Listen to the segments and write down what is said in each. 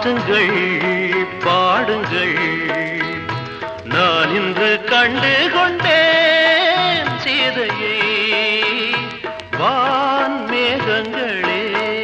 வாழ்த்துங்கள் பாடுங்கள் நான் இன்று கண்டு கொண்டேன் சீதையை வான் மேகங்களே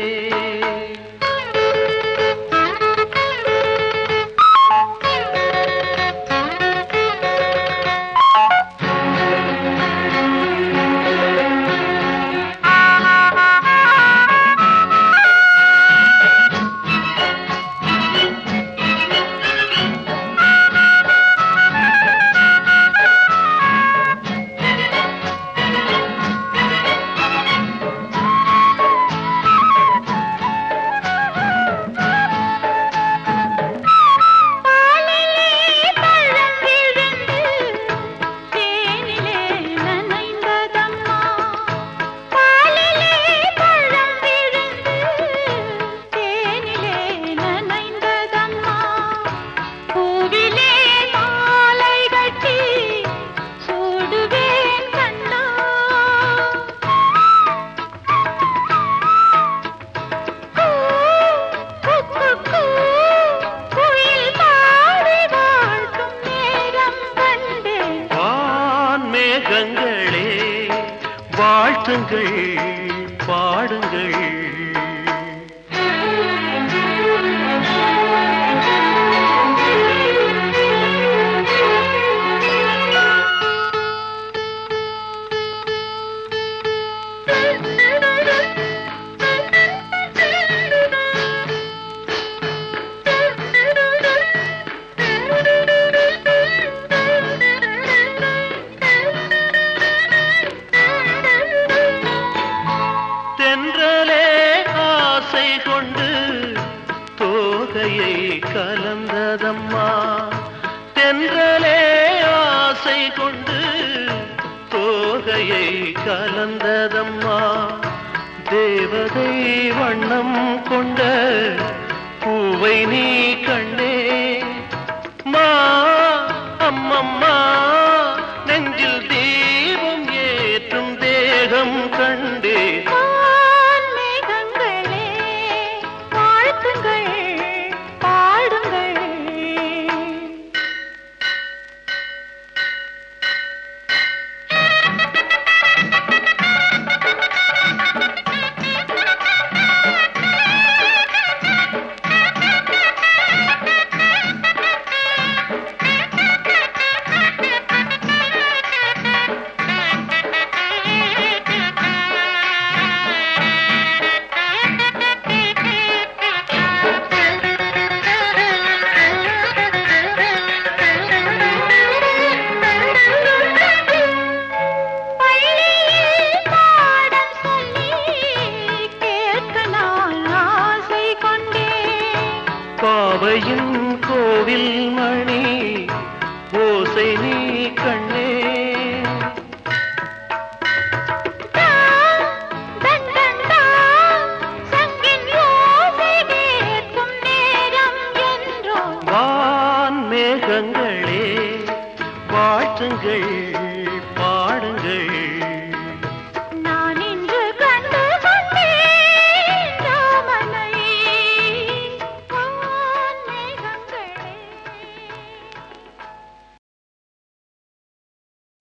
பாலிலே பழம் விழுந்து தேனிலே நனைந்ததம்மா பாலிலே பழம் விழுந்து தேனிலே நனைந்ததம்மா பூவிலே மாலை கட்டி சூடுவேன் கண்ணா குயில் பாடி வாழ்த்தும் நேரம் கண்டேன் வான் மேகங்களே வாழ்த்துங்கள் பாடுங்கள் தென்றலே ஆசை கொண்டு தோகையை கலந்ததம்மா தென்றலே ஆசை கொண்டு தோகையை கலந்ததம்மா தேவதை வண்ணம் கொண்ட பூவை நீ கண்டே மா அம்மம்மா நெஞ்சில் தீபம் ஏற்றும் தேகம் கண்டே வான் மேகங்களே வாழ்த்துங்கள் பாடுங்கள் பள்ளியில் பாடம் சொல்லி கேட்க நான் ஆசை கொண்டேன் பாவையின் கோவில் மணி ஓசை நீ கண்ணே